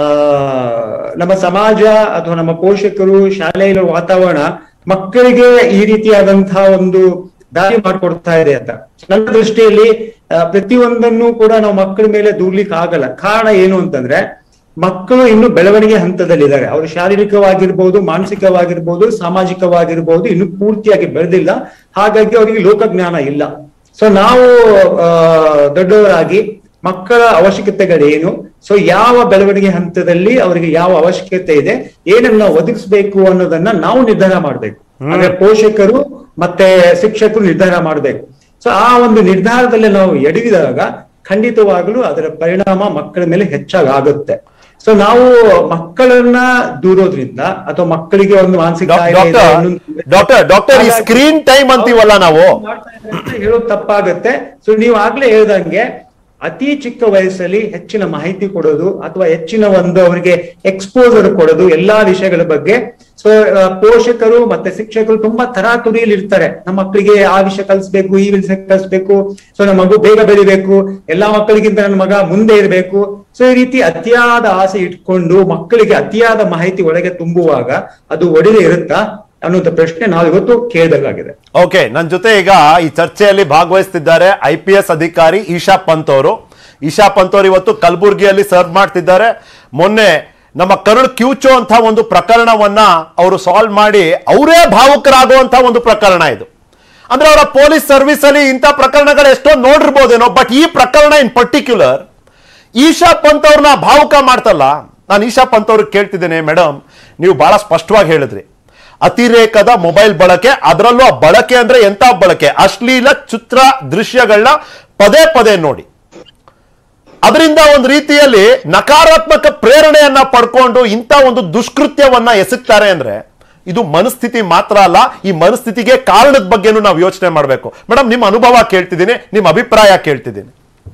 ನಮ್ಮ ಸಮಾಜ ಅಥವಾ ನಮ್ಮ ಪೋಷಕರು ಶಾಲೆಯ ವಾತಾವರಣ ಮಕ್ಕಳಿಗೆ ಈ ರೀತಿಯಾದಂತಹ ಒಂದು ದಾರಿ ಮಾಡ್ಕೊಡ್ತಾ ಇದೆ ಅಂತ ನನ್ನ ದೃಷ್ಟಿಯಲ್ಲಿ ಆ, ಪ್ರತಿಯೊಂದನ್ನು ಕೂಡ ನಾವು ಮಕ್ಕಳ ಮೇಲೆ ದೂರ್ಲಿಕ್ಕೆ ಆಗಲ್ಲ ಕಾರಣ ಏನು ಅಂತಂದ್ರೆ ಮಕ್ಕಳು ಇನ್ನು ಬೆಳವಣಿಗೆ ಹಂತದಲ್ಲಿದ್ದಾರೆ ಅವರು ಶಾರೀರಿಕವಾಗಿರ್ಬೋದು ಮಾನಸಿಕವಾಗಿರ್ಬೋದು ಸಾಮಾಜಿಕವಾಗಿರ್ಬೋದು ಇನ್ನು ಪೂರ್ತಿಯಾಗಿ ಬೆಳೆದಿಲ್ಲ ಹಾಗಾಗಿ ಅವರಿಗೆ ಲೋಕಜ್ಞಾನ ಇಲ್ಲ ಸೊ ನಾವು ಆ, ದೊಡ್ಡವರಾಗಿ ಮಕ್ಕಳ ಅವಶ್ಯಕತೆಗಳೇನು ಸೊ ಯಾವ ಬೆಳವಣಿಗೆ ಹಂತದಲ್ಲಿ ಅವರಿಗೆ ಯಾವ ಅವಶ್ಯಕತೆ ಇದೆ ಏನನ್ನ ನಾವು ಒದಗಿಸ್ಬೇಕು ಅನ್ನೋದನ್ನ ನಾವು ನಿರ್ಧಾರ ಮಾಡ್ಬೇಕು ಅಂದ್ರೆ ಪೋಷಕರು ಮತ್ತೆ ಶಿಕ್ಷಕರು ನಿರ್ಧಾರ ಮಾಡ್ಬೇಕು ಸೊ ಆ ಒಂದು ನಿರ್ಧಾರದಲ್ಲಿ ನಾವು ಎಡವಿದಾಗ ಖಂಡಿತವಾಗ್ಲೂ ಅದರ ಪರಿಣಾಮ ಮಕ್ಕಳ ಮೇಲೆ ಹೆಚ್ಚಾಗಿ ಆಗುತ್ತೆ ಸೊ ನಾವು ಮಕ್ಕಳನ್ನ ದೂರೋದ್ರಿಂದ ಅಥವಾ ಮಕ್ಕಳಿಗೆ ಒಂದು ಮಾನಸಿಕ ಕಾಯಿಲೆ ಇದೆ, ಡಾಕ್ಟರ್ ಇನ್ನೊಂದು- ಡಾಕ್ಟರ್ ಡಾಕ್ಟರ್ ಈ ಹಾಗಾಗಿ- ಸ್ಕ್ರೀನ್ ಟೈಮ್ ಅಂತೀವಲ್ಲ ನಾವು ಮಾಡ್ತಾ ಇದ್ದಾರೆ ಅಂತ ಹೇಳೋದು ತಪ್ಪಾಗುತ್ತೆ ಸೊ ನೀವು ಆಗ್ಲೇ ಹೇಳ್ದಂಗೆ ಅತಿ ಚಿಕ್ಕ ವಯಸ್ಸಲ್ಲಿ ಹೆಚ್ಚಿನ ಮಾಹಿತಿ ಕೊಡೋದು ಅಥವಾ ಹೆಚ್ಚಿನ ಒಂದು ಅವರಿಗೆ ಎಕ್ಸ್ಪೋಸರ್ ಕೊಡೋದು ಎಲ್ಲಾ ವಿಷಯಗಳ ಬಗ್ಗೆ ಸೊ ಪೋಷಕರು ಮತ್ತೆ ಶಿಕ್ಷಕರು ತುಂಬಾ ತರಾತುರಿಯಲ್ಲಿ ಇರ್ತಾರೆ ನಮ್ಮ ಮಕ್ಕಳಿಗೆ ಆ ವಿಷಯ ಕಲಿಸ್ಬೇಕು ಈ ವಿಷಯ ಕಲಿಸ್ಬೇಕು ಸೊ ನಮ್ಮ ಮಗು ಬೇಗ ಬೆಳಿಬೇಕು ಎಲ್ಲಾ ಮಕ್ಕಳಿಗಿಂತ ನನ್ನ ಮಗ ಮುಂದೆ ಇರಬೇಕು ಸೊ ಈ ರೀತಿ ಅತಿಯಾದ ಆಸೆ ಇಟ್ಕೊಂಡು ಮಕ್ಕಳಿಗೆ ಅತಿಯಾದ ಮಾಹಿತಿ ಒಳಗೆ ತುಂಬುವಾಗ ಅದು ಒಡೆದೇ ಇರುತ್ತಾ ಅನ್ನುವಂಥ ಪ್ರಶ್ನೆ ನಾವು ಇವತ್ತು ಕೇಳಿದಾಗಿದೆ ಓಕೆ ನನ್ನ ಜೊತೆ ಈಗ ಈ ಚರ್ಚೆಯಲ್ಲಿ ಭಾಗವಹಿಸ್ತಿದ್ದಾರೆ ಐ ಪಿ ಎಸ್ ಅಧಿಕಾರಿ ಈಶಾ ಪಂತ್ ಅವರು ಈಶಾ ಪಂತ್ ಅವರು ಇವತ್ತು ಕಲಬುರಗಿಯಲ್ಲಿ ಸರ್ವ್ ಮಾಡ್ತಿದ್ದಾರೆ ಮೊನ್ನೆ ನಮ್ಮ ಕರುಣ್ ಕ್ಯೂಚೋ ಅಂತ ಒಂದು ಪ್ರಕರಣವನ್ನ ಅವರು ಸಾಲ್ವ್ ಮಾಡಿ ಅವರೇ ಭಾವುಕರಾಗುವಂತ ಒಂದು ಪ್ರಕರಣ ಇದು ಅಂದ್ರೆ ಅವರ ಪೊಲೀಸ್ ಸರ್ವಿಸ್ ಅಲ್ಲಿ ಇಂಥ ಪ್ರಕರಣಗಳು ಎಷ್ಟೋ ನೋಡಿರ್ಬೋದೇನೋ ಬಟ್ ಈ ಪ್ರಕರಣ ಇನ್ ಪರ್ಟಿಕ್ಯುಲರ್ ಈಶಾ ಪಂತ್ ಅವ್ರನ್ನ ಭಾವುಕ ಮಾಡ್ತಲ್ಲ ನಾನು ಈಶಾ ಪಂತ್ ಅವ್ರಿಗೆ ಕೇಳ್ತಿದ್ದೇನೆ ಮೇಡಮ್ ನೀವು ಬಹಳ ಸ್ಪಷ್ಟವಾಗಿ ಹೇಳಿದ್ರಿ ಅತಿರೇಕದ ಮೊಬೈಲ್ ಬಳಕೆ ಅದರಲ್ಲೂ ಆ ಬಳಕೆ ಅಂದ್ರೆ ಎಂತ ಬಳಕೆ ಅಶ್ಲೀಲ ಚಿತ್ರ ದೃಶ್ಯಗಳನ್ನ ಪದೇ ಪದೇ ನೋಡಿ ಅದರಿಂದ ಒಂದು ರೀತಿಯಲ್ಲಿ ನಕಾರಾತ್ಮಕ ಪ್ರೇರಣೆಯನ್ನ ಪಡ್ಕೊಂಡು ಇಂಥ ಒಂದು ದುಷ್ಕೃತ್ಯವನ್ನ ಎಸಗ್ತಾರೆ ಅಂದ್ರೆ ಇದು ಮನಸ್ಥಿತಿ ಮಾತ್ರ ಅಲ್ಲ ಈ ಮನಸ್ಥಿತಿಗೆ ಕಾರಣದ ಬಗ್ಗೆನೂ ನಾವು ಯೋಚನೆ ಮಾಡಬೇಕು ಮೇಡಮ್ ನಿಮ್ಮ ಅನುಭವ ಕೇಳ್ತಿದ್ದೀನಿ ನಿಮ್ಮ ಅಭಿಪ್ರಾಯ ಕೇಳ್ತಿದ್ದೀನಿ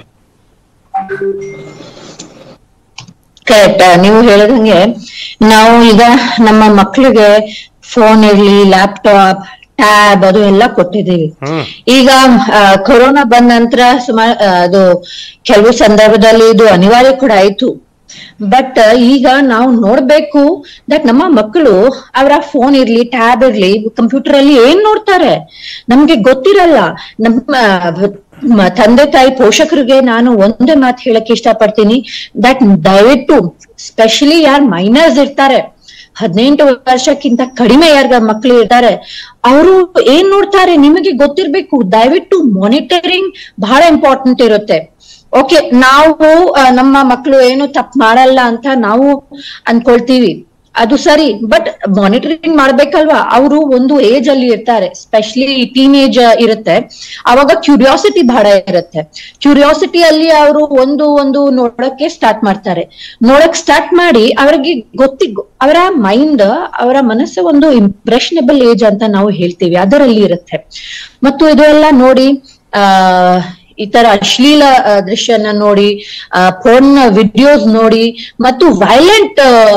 ಕರೆಕ್ಟ್ ನೀವು ಹೇಳಿದಂಗೆ ನಾವು ಈಗ ನಮ್ಮ ಮಕ್ಕಳಿಗೆ ಫೋನ್ ಇರ್ಲಿ ಲ್ಯಾಪ್ಟಾಪ್ ಟ್ಯಾಬ್ ಅದು ಎಲ್ಲ ಕೊಟ್ಟಿದ್ದೀವಿ ಈಗ ಆ, ಕೊರೋನಾ ಬಂದ ನಂತರ ಸುಮಾರು ಅದು ಕೆಲವು ಸಂದರ್ಭದಲ್ಲಿ ಇದು ಅನಿವಾರ್ಯ ಕೂಡ ಆಯ್ತು ಬಟ್ ಈಗ ನಾವು ನೋಡ್ಬೇಕು ದಟ್ ನಮ್ಮ ಮಕ್ಕಳು ಅವರ ಫೋನ್ ಇರ್ಲಿ ಟ್ಯಾಬ್ ಇರ್ಲಿ ಕಂಪ್ಯೂಟರ್ ಅಲ್ಲಿ ಏನ್ ನೋಡ್ತಾರೆ ನಮ್ಗೆ ಗೊತ್ತಿರಲ್ಲ ನಮ್ಮ ಮ- ತಂದೆ ತಾಯಿ ಪೋಷಕರಿಗೆ ನಾನು ಒಂದೇ ಮಾತು ಹೇಳಕ್ ಇಷ್ಟಪಡ್ತೀನಿ ದಟ್ ದಯವಿಟ್ಟು ಸ್ಪೆಷಲಿ ಯಾರ್ ಮೈನರ್ಸ್ ಇರ್ತಾರೆ ಹದಿನೆಂಟು ವರ್ಷಕ್ಕಿಂತ ಕಡಿಮೆ ಯಾರ್ಗ ಮಕ್ಳು ಇರ್ತಾರೆ ಅವರು ಏನ್ ನೋಡ್ತಾರೆ ನಿಮಗೆ ಗೊತ್ತಿರ್ಬೇಕು ದಯವಿಟ್ಟು ಮಾನಿಟರಿಂಗ್ ಬಹಳ ಇಂಪಾರ್ಟೆಂಟ್ ಇರುತ್ತೆ ಓಕೆ ನಾವು ಆ, ನಮ್ಮ ಮಕ್ಕಳು ಏನು ತಪ್ಪು ಮಾಡಲ್ಲ ಅಂತ ನಾವು ಅನ್ಕೊಳ್ತೀವಿ ಅದು ಸರಿ ಬಟ್ ಮಾನಿಟರಿಂಗ್ ಮಾಡ್ಬೇಕಲ್ವಾ ಅವರು ಒಂದು ಏಜ್ ಅಲ್ಲಿ ಇರ್ತಾರೆ ಸ್ಪೆಷಲಿ ಟೀನ್ ಏಜ್ ಇರುತ್ತೆ ಅವಾಗ ಕ್ಯೂರಿಯಾಸಿಟಿ ಬಹಳ ಇರುತ್ತೆ ಕ್ಯೂರಿಯಾಸಿಟಿ ಅಲ್ಲಿ ಅವರು ಒಂದು ಒಂದು ನೋಡಕ್ಕೆ ಸ್ಟಾರ್ಟ್ ಮಾಡ್ತಾರೆ ನೋಡಕ್ ಸ್ಟಾರ್ಟ್ ಮಾಡಿ ಅವರಿಗೆ ಗೊತ್ತಿ ಅವರ ಮೈಂಡ್ ಅವರ ಮನಸ್ಸು ಒಂದು ಇಂಪ್ರೆಷನಬಲ್ ಏಜ್ ಅಂತ ನಾವು ಹೇಳ್ತೀವಿ ಅದರಲ್ಲಿ ಇರುತ್ತೆ ಮತ್ತು ಇದೆಲ್ಲ ನೋಡಿ ಆ ಈ ತರ ಅಶ್ಲೀಲ ಆ, ದೃಶ್ಯನ ನೋಡಿ ಫೋನ್ ವಿಡಿಯೋಸ್ ನೋಡಿ ಮತ್ತು ವೈಲೆಂಟ್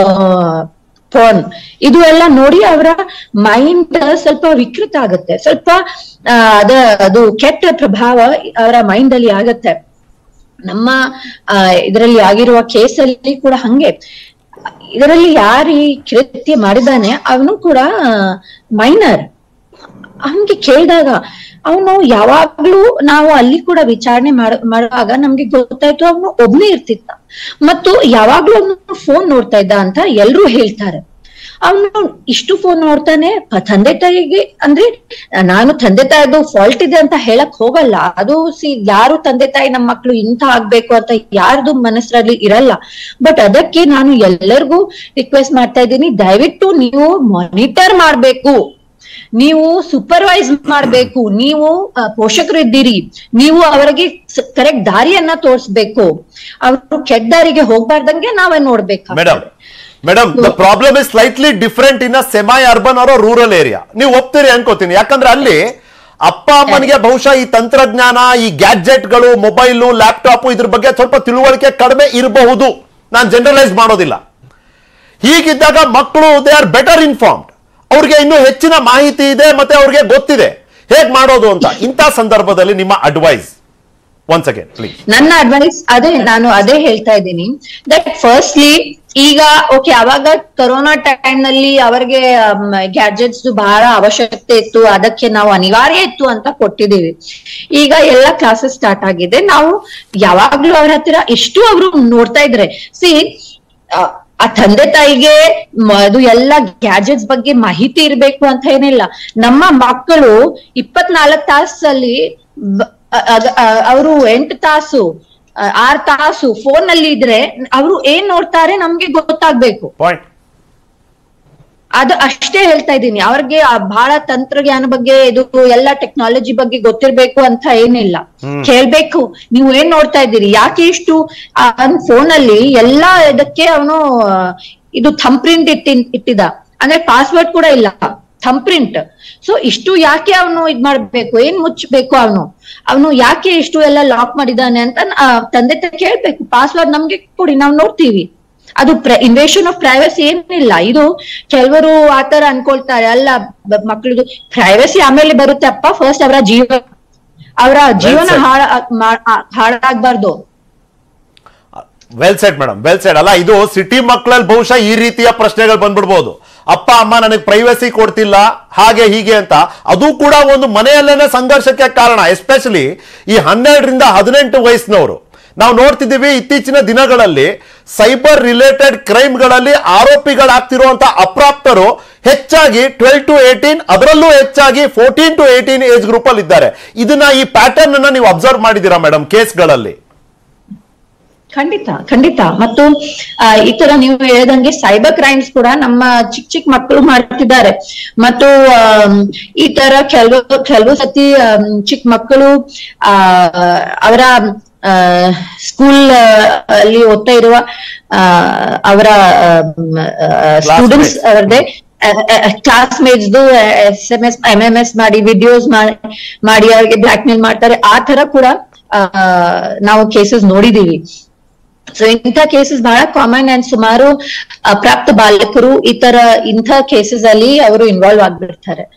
ಫೋನ್ ಇದು ಎಲ್ಲ ನೋಡಿ ಅವರ ಮೈಂಡ್ ಸ್ವಲ್ಪ ವಿಕೃತ ಆಗುತ್ತೆ ಸ್ವಲ್ಪ ಆ, ಅದ ಅದು ಕೆಟ್ಟ ಪ್ರಭಾವ ಅವರ ಮೈಂಡ್ ಅಲ್ಲಿ ಆಗತ್ತೆ ನಮ್ಮ ಆ ಇದರಲ್ಲಿ ಆಗಿರುವ ಕೇಸಲ್ಲಿ ಕೂಡ ಹಂಗೆ ಇದರಲ್ಲಿ ಯಾರು ಈ ಕೃತ್ಯ ಮಾಡಿದಾನೆ ಅವನು ಕೂಡ ಮೈನರ್ ಅವನ್ಗೆ ಕೇಳಿದಾಗ ಅವನು ಯಾವಾಗ್ಲೂ ನಾವು ಅಲ್ಲಿ ಕೂಡ ವಿಚಾರಣೆ ಮಾಡ ಮಾಡುವಾಗ ನಮ್ಗೆ ಗೊತ್ತಾಯ್ತು ಅವನು ಒಬ್ನೇ ಇರ್ತಿದ್ದ ಮತ್ತು ಯಾವಾಗ್ಲೂ ಅವನು ಫೋನ್ ನೋಡ್ತಾ ಇದ್ದ ಅಂತ ಎಲ್ರೂ ಹೇಳ್ತಾರೆ ಅವನು ಇಷ್ಟು ಫೋನ್ ನೋಡ್ತಾನೆ ಪ- ತಂದೆ ತಾಯಿಗೆ ಅಂದ್ರೆ ನಾನು ತಂದೆ ತಾಯಿದು ಫಾಲ್ಟ್ ಇದೆ ಅಂತ ಹೇಳಕ್ ಹೋಗಲ್ಲ ಅದು ಸಿ ಯಾರು ತಂದೆ ತಾಯಿ ನಮ್ಮ ಮಕ್ಳು ಇಂಥ ಆಗ್ಬೇಕು ಅಂತ ಯಾರ್ದು ಮನಸ್ಸಲ್ಲಿ ಇರಲ್ಲ ಬಟ್ ಅದಕ್ಕೆ ನಾನು ಎಲ್ಲರಿಗೂ ರಿಕ್ವೆಸ್ಟ್ ಮಾಡ್ತಾ ಇದ್ದೀನಿ ದಯವಿಟ್ಟು ನೀವು ಮಾನಿಟರ್ ಮಾಡ್ಬೇಕು ನೀವು ಸೂಪರ್ವೈಸ್ ಮಾಡ್ಬೇಕು ನೀವು ಆ, ಪೋಷಕರು ಇದ್ದೀರಿ ನೀವು ಅವರಿಗೆ ಕರೆಕ್ಟ್ ದಾರಿಯನ್ನ ತೋರಿಸ್ಬೇಕು ಅವರು ಕೆಟ್ಟ ದಾರಿಗೆ ಹೋಗ್ಬಾರ್ದಂಗೆ ನಾವೇ ನೋಡ್ಬೇಕು madam madam the problem is slightly different in semi urban ಅವರ ರೂರಲ್ ಏರಿಯಾ ನೀವು ಒಪ್ತೀರಿ ಅನ್ಕೋತೀನಿ ಯಾಕಂದ್ರೆ ಅಲ್ಲಿ ಅಪ್ಪ ಅಮ್ಮನಿಗೆ ಬಹುಶಃ ಈ ತಂತ್ರಜ್ಞಾನ ಈ ಗ್ಯಾಡ್ಜೆಟ್ಗಳು ಮೊಬೈಲು ಲ್ಯಾಪ್ಟಾಪ್ ಇದ್ರ ಬಗ್ಗೆ ಸ್ವಲ್ಪ ತಿಳುವಳಿಕೆ ಕಡಿಮೆ ಇರಬಹುದು ನಾನು ಜನರಲೈಸ್ ಮಾಡೋದಿಲ್ಲ ಹೀಗಿದ್ದಾಗ ಮಕ್ಕಳು ದೇ ಆರ್ ಬೆಟರ್ ಇನ್ಫಾರ್ಮ್ಡ್ ಅವ್ರಿಗೆ ಇನ್ನೂ ಹೆಚ್ಚಿನ ಮಾಹಿತಿ ಇದೆ ಮತ್ತೆ ಅವ್ರಿಗೆ ಗೊತ್ತಿದೆ ಹೇಗ್ ಮಾಡೋದು ಅಂತ ಇಂಥ ಸಂದರ್ಭದಲ್ಲಿ ನಿಮ್ಮ ಅಡ್ವೈಸ್ ಒನ್ಸ್ ಅಗೇನ್ ಪ್ಲೀಸ್ ನನ್ನ ಅಡ್ವೈಸ್ ಅದೇ ನಾನು ಅದೇ ಹೇಳ್ತಾ ಇದ್ದೀನಿ ದಟ್ ಫಸ್ಟ್ಲಿ ಈಗ ಓಕೆ ಅವಾಗ ಕೊರೋನಾ ಟೈಮ್ ನಲ್ಲಿ ಅವರಿಗೆ ಗ್ಯಾಡ್ಜೆಟ್ಸ್ ಬಹಳ ಅವಶ್ಯಕತೆ ಇತ್ತು ಅದಕ್ಕೆ ನಾವು ಅನಿವಾರ್ಯ ಇತ್ತು ಅಂತ ಕೊಟ್ಟಿದ್ದೀವಿ ಈಗ ಎಲ್ಲ ಕ್ಲಾಸಸ್ ಸ್ಟಾರ್ಟ್ ಆಗಿದೆ ನಾವು ಯಾವಾಗ್ಲೂ ಅವ್ರ ಹತ್ತಿರ ಎಷ್ಟು ಅವರು ನೋಡ್ತಾ ಇದ್ರೆ ಸಿ ಆ ತಂದೆ ತಾಯಿಗೆ ಮ- ಅದು ಎಲ್ಲ ಗ್ಯಾಜೆಟ್ಸ್ ಬಗ್ಗೆ ಮಾಹಿತಿ ಇರ್ಬೇಕು ಅಂತ ಏನಿಲ್ಲ ನಮ್ಮ ಮಕ್ಕಳು ಇಪ್ಪತ್ನಾಲ್ಕು ತಾಸಲ್ಲಿ ಅವರು ಎಂಟು ತಾಸು ಆ, ಆರ್ ತಾಸು ಫೋನ್ ಅಲ್ಲಿ ಇದ್ರೆ ಅವರು ಏನ್ ನೋಡ್ತಾರೆ ನಮ್ಗೆ ಗೊತ್ತಾಗ್ಬೇಕು ಪಾಯಿಂಟ್ ಅದು ಅಷ್ಟೇ ಹೇಳ್ತಾ ಇದ್ದೀನಿ ಅವ್ರಿಗೆ ಆ ಬಹಳ ತಂತ್ರಜ್ಞಾನ ಬಗ್ಗೆ ಇದು ಎಲ್ಲ ಟೆಕ್ನಾಲಜಿ ಬಗ್ಗೆ ಗೊತ್ತಿರ್ಬೇಕು ಅಂತ ಏನಿಲ್ಲ ಕೇಳ್ಬೇಕು ನೀವು ಏನ್ ನೋಡ್ತಾ ಇದ್ದೀರಿ ಯಾಕೆ ಇಷ್ಟು ಫೋನ್ ಅಲ್ಲಿ ಎಲ್ಲಾ ಇದಕ್ಕೆ ಅವನು ಇದು ಥಂಪ್ ಪ್ರಿಂಟ್ ಇಟ್ಟಿ ಇಟ್ಟಿದ ಅಂದ್ರೆ ಪಾಸ್ವರ್ಡ್ ಕೂಡ ಇಲ್ಲ ಥಂಪ್ ಪ್ರಿಂಟ್ ಸೊ ಇಷ್ಟು ಯಾಕೆ ಅವನು ಇದ್ ಮಾಡ್ಬೇಕು ಏನ್ ಮುಚ್ಚಬೇಕು ಅವನು ಅವನು ಯಾಕೆ ಇಷ್ಟು ಎಲ್ಲ ಲಾಕ್ ಮಾಡಿದಾನೆ ಅಂತ ಆ, ತಂದೆ ತಾಯಿ ಕೇಳ್ಬೇಕು ಪಾಸ್ವರ್ಡ್ ನಮ್ಗೆ ಕೊಡಿ ನಾವು ನೋಡ್ತೀವಿ ಅದು ಇನ್ವೇಷನ್ ಆಫ್ ಪ್ರೈವಸಿ ಏನಿಲ್ಲ ಇದು ಕೆಲವರು ಆತರ ಅನ್ಕೊಳ್ತಾರೆ ಅಲ್ಲ ಬ- ಮಕ್ಳದು ಪ್ರೈವಸಿ ಆಮೇಲೆ ಬರುತ್ತೆ ಅಪ್ಪ ಫಸ್ಟ್ ಅವರ ಜೀವ ಅವರ ಜೀವನ said. ಹಾಳ ಮಾ- ಆ- ಹಾಳಾಗ್ಬಾರ್ದು well set madam well set ಅಲ್ಲ ಇದು ಸಿಟಿ ಮಕ್ಕಳಲ್ಲಿ ಬಹುಶಃ ಈ ರೀತಿಯ ಪ್ರಶ್ನೆಗಳು ಬಂದ್ಬಿಡ್ಬೋದು ಅಪ್ಪ ಅಮ್ಮ ನನಗೆ ಪ್ರೈವಸಿ ಕೊಡ್ತಿಲ್ಲ ಹಾಗೆ ಹೀಗೆ ಅಂತ ಅದು ಕೂಡ ಒಂದು ಮನೆಯಲ್ಲೇನೆ ಸಂಘರ್ಷಕ್ಕೆ ಕಾರಣ ಎಸ್ಪೆಷಲಿ ಈ ಹನ್ನೆರಡರಿಂದ ಹದಿನೆಂಟು ವಯಸ್ಸಿನವರು ನಾವು ನೋಡ್ತಿದ್ದೀವಿ ಇತ್ತೀಚಿನ ದಿನಗಳಲ್ಲಿ ಸೈಬರ್ ರಿಲೇಟೆಡ್ ಕ್ರೈಮ್ಗಳಲ್ಲಿ ಆರೋಪಿಗಳಾಗ್ತಿರುವಂತ ಅಪ್ರಾಪ್ತರು ಹೆಚ್ಚಾಗಿ ಟ್ವೆಲ್ ಟು ಏಟೀನ್ ಅದರಲ್ಲೂ ಹೆಚ್ಚಾಗಿ fourteen to eighteen age group ಅಲ್ಲಿ ಇದ್ದಾರೆ ಇದನ್ನ ಈ ಪ್ಯಾಟರ್ನ್ ಅನ್ನ ನೀವು ಅಬ್ಸರ್ವ್ ಮಾಡಿದ್ದೀರಾ ಮೇಡಮ್ ಕೇಸ್ಗಳಲ್ಲಿ ಖಂಡಿತ ಖಂಡಿತ ಮತ್ತು ಆ, ಈ ತರ ನೀವು ಹೇಳ್ದಂಗೆ ಸೈಬರ್ ಕ್ರೈಮ್ಸ್ ಕೂಡ ನಮ್ಮ ಚಿಕ್ಕ ಚಿಕ್ಕ ಮಕ್ಕಳು ಮಾಡ್ತಿದ್ದಾರೆ ಮತ್ತು ಆಮ್, ಈ ತರ ಕೆಲವು ಕೆಲವು ಸತಿ ಆಮ್, ಚಿಕ್ಕ ಮಕ್ಕಳು ಆ ಅವರ ಸ್ಕೂಲ್ ಅಲ್ಲಿ ಓದ್ತಾ ಇರುವ ಆ, ಅವರ ಸ್ಟೂಡೆಂಟ್ಸ್ ಅವರದೇ ಕ್ಲಾಸ್ ಮೇಟ್ಸ್ದು S M S M M S ಮಾಡಿ ವಿಡಿಯೋಸ್ ಮಾಡಿ ಅವ್ರಿಗೆ ಬ್ಲಾಕ್ ಮೇಲ್ ಮಾಡ್ತಾರೆ ಆ ತರ ಕೂಡ ಆ, ನಾವು ಕೇಸಸ್ ನೋಡಿದೀವಿ ಸೊ ಇಂಥ ಕೇಸಸ್ ಬಹಳ ಕಾಮನ್ ಅಂಡ್ ಸುಮಾರು ಅಪ್ರಾಪ್ತ ಬಾಲಕರು ಈ ತರ ಇಂಥ ಕೇಸಸ್ ಅಲ್ಲಿ ಅವರು ಇನ್ವಾಲ್ವ್ ಆಗ್ಬಿಡ್ತಾರೆ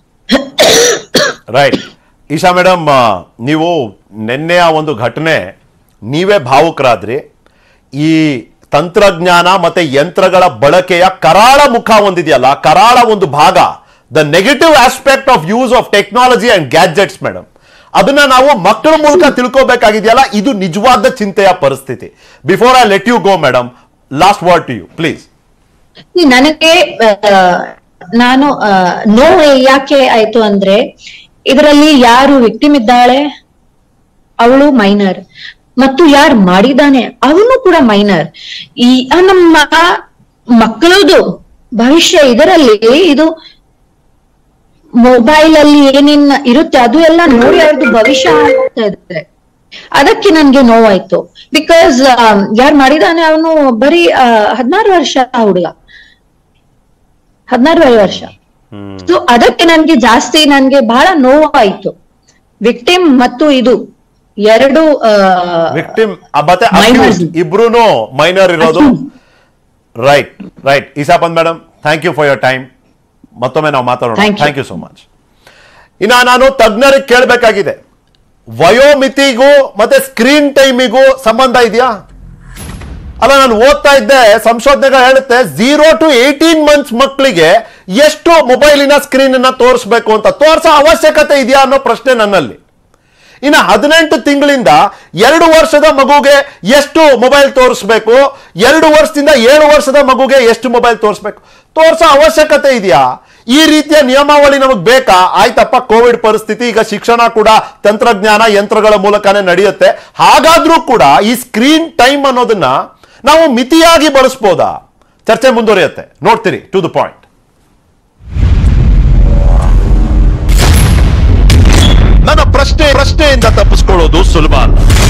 ರೈಟ್ ಈಶಾ ಮೇಡಮ್ ನೀವು ನಿನ್ನೆಯ ಒಂದು ಘಟನೆ ನೀವೇ ಭಾವುಕರಾದ್ರಿ ಈ ತಂತ್ರಜ್ಞಾನ ಮತ್ತೆ ಯಂತ್ರಗಳ ಬಳಕೆಯ ಕರಾಳ ಮುಖ ಒಂದಿದೆಯಲ್ಲ ಕರಾಳ ಒಂದು ಭಾಗ the negative aspect of use of technology and gadgets madam ಅದನ್ನ ನಾವು ಮಕ್ಕಳ ಮೂಲಕ ತಿಳ್ಕೋಬೇಕಾಗಿದೆಯಲ್ಲ ಇದು ನಿಜವಾದ ಚಿಂತೆಯ ಪರಿಸ್ಥಿತಿ before I let you go madam last word to you please ಈ ನನಗೆ ಆ, ನಾನು ಆ, ನೋವು ಯಾಕೆ ಆಯ್ತು ಅಂದ್ರೆ ಇದರಲ್ಲಿ ಯಾರು ವಿಕ್ಟಿಮ್ ಇದ್ದಾಳೆ ಅವಳು ಮೈನರ್ ಮತ್ತು ಯಾರು ಮಾಡಿದಾನೆ ಅವನು ಕೂಡ ಮೈನರ್ ಈ ಆ ನಮ್ಮ ಮಕ್ಕಳದು ಭವಿಷ್ಯ ಇದರಲ್ಲಿ ಇದು ಮೊಬೈಲ್ ಅಲ್ಲಿ ಏನೇನ್ ಇರುತ್ತೆ ಅದು ಎಲ್ಲ ನೋಡಿ ಅವ್ರದ್ದು ಭವಿಷ್ಯ ಆಗ್ತಾ ಇದೆ ಅದಕ್ಕೆ ನನ್ಗೆ ನೋವಾಯ್ತು ಬಿಕಾಸ್ ಯಾರು ಮಾಡಿದಾನೆ ಅವನು ಬರೀ ಹದಿನಾರು ವರ್ಷ ಹುಡುಗ ಹದಿನಾರು ವರ್ಷ ಸೊ ಅದಕ್ಕೆ ನನ್ಗೆ ಜಾಸ್ತಿ ನನ್ಗೆ ಬಹಳ ನೋವಾಯ್ತು ವಿಕ್ಟಿಮ್ ಮತ್ತು ಇದು ಎರಡು ಆ, ವಿಕ್ಟಿಮ್ ಮತ್ತೆ Minors. ಇಬ್ರು ಮೈನರ್ ಇರೋದು ರೈಟ್ ರೈಟ್ ಈಸಾಪಂತ್ madam thank you for your time ಮತ್ತೊಮ್ಮೆ ನಾವು ಮಾತಾಡೋಣ Thank you. Thank you so much ಇನ್ನ ನಾನು ತಜ್ಞರಿಗೆ ಕೇಳಬೇಕಾಗಿದೆ ವಯೋಮಿತಿಗೂ ಮತ್ತೆ ಸ್ಕ್ರೀನ್ ಟೈಮಿಗೂ ಸಂಬಂಧ ಇದೆಯಾ ಅಲ್ಲ ನಾನು ಓದ್ತಾ ಇದ್ದೆ ಸಂಶೋಧನೆಗಳು ಹೇಳುತ್ತೆ ಝೀರೋ ಟು ಏಯ್ಟೀನ್ ಮಂತ್ಸ್ ಮಕ್ಕಳಿಗೆ ಎಷ್ಟು ಮೊಬೈಲಿನ ಸ್ಕ್ರೀನ್ ಅನ್ನ ತೋರಿಸ್ಬೇಕು ಅಂತ ತೋರಿಸೋ ಅವಶ್ಯಕತೆ ಇದೆಯಾ ಅನ್ನೋ ಪ್ರಶ್ನೆ ನನ್ನಲ್ಲಿ ಇನ್ನು ಹದಿನೆಂಟು ತಿಂಗಳಿಂದ ಎರಡು ವರ್ಷದ ಮಗುಗೆ ಎಷ್ಟು ಮೊಬೈಲ್ ತೋರಿಸ್ಬೇಕು ಎರಡು ವರ್ಷದಿಂದ ಏಳು ವರ್ಷದ ಮಗುಗೆ ಎಷ್ಟು ಮೊಬೈಲ್ ತೋರಿಸ್ಬೇಕು ತೋರಿಸೋ ಅವಶ್ಯಕತೆ ಇದೆಯಾ ಈ ರೀತಿಯ ನಿಯಮಾವಳಿ ನಮಗೆ ಬೇಕಾ ಆಯ್ತಪ್ಪ ಕೋವಿಡ್ ಪರಿಸ್ಥಿತಿ ಈಗ ಶಿಕ್ಷಣ ಕೂಡ ತಂತ್ರಜ್ಞಾನ ಯಂತ್ರಗಳ ಮೂಲಕನೇ ನಡೆಯುತ್ತೆ ಹಾಗಾದ್ರೂ ಕೂಡ ಈ ಸ್ಕ್ರೀನ್ ಟೈಮ್ ಅನ್ನೋದನ್ನ ನಾವು ಮಿತಿಯಾಗಿ ಬಳಸ್ಬೋದಾ ಚರ್ಚೆ ಮುಂದುವರಿಯುತ್ತೆ ನೋಡ್ತೀರಿ ಟು ದ ಪಾಯಿಂಟ್ ನನ್ನ ಪ್ರಶ್ನೆ ಪ್ರಶ್ನೆಯಿಂದ ತಪ್ಪಿಸ್ಕೊಳ್ಳೋದು ಸುಲಭ ಅಲ್ಲ